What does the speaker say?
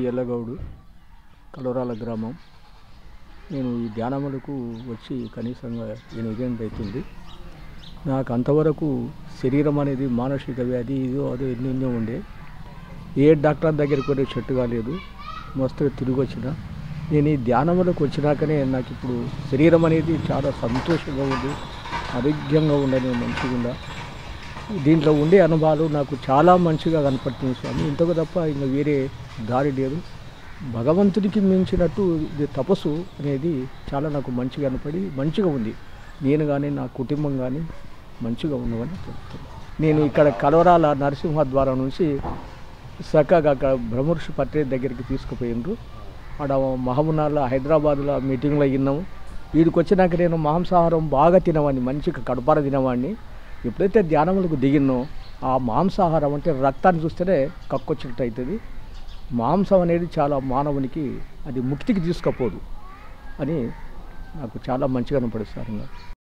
ఎల్లగౌడు కలోరాల గ్రామం నేను ఈ ధ్యానములకు వచ్చి కనీసంగా ఎనిమిదేళ్ళు అవుతుంది నాకు అంతవరకు శరీరం అనేది మానసిక వ్యాధి ఇదో అదో ఎన్నెన్నో ఉండే ఏ డాక్టర్ దగ్గరికి కూడా చెట్టు కాలేదు మస్తుగా తిరిగి వచ్చిన నేను ఈ ధ్యానములకు వచ్చినాకనే నాకు ఇప్పుడు శరీరం అనేది చాలా సంతోషంగా ఉంది ఆరోగ్యంగా ఉండని మంచిగా ఉందా దీంట్లో ఉండే అనుభవాలు నాకు చాలా మంచిగా కనపడుతుంది స్వామి ఇంతకు తప్ప ఇంకా వేరే దారి లేదు భగవంతుడికి మించినట్టు ఇది తపస్సు అనేది చాలా నాకు మంచిగా కనపడి మంచిగా ఉంది నేను కానీ నా కుటుంబం కానీ మంచిగా ఉన్నవని చెప్తున్నాను నేను ఇక్కడ కలవరాల నరసింహద్వారం నుంచి చక్కగా అక్కడ బ్రహ్మర్షి పట్టే దగ్గరికి తీసుకుపోయిండ్రు ఆడ మహబూబ్నగర్లో హైదరాబాద్లో మీటింగ్లో విన్నాము వీడికి వచ్చినాక నేను మాంసాహారం బాగా తినవాడిని మంచిగా కడుపార తినవాడిని ఎప్పుడైతే ధ్యానములకు దిగినో ఆ మాంసాహారం అంటే రక్తాన్ని చూస్తేనే కక్కొచ్చినట్టు అవుతుంది మాంసం అనేది చాలా మానవునికి అది ముక్తికి తీసుకపోదు అని నాకు చాలా మంచిగా అనిపడుతుంది సార్ ఇంకా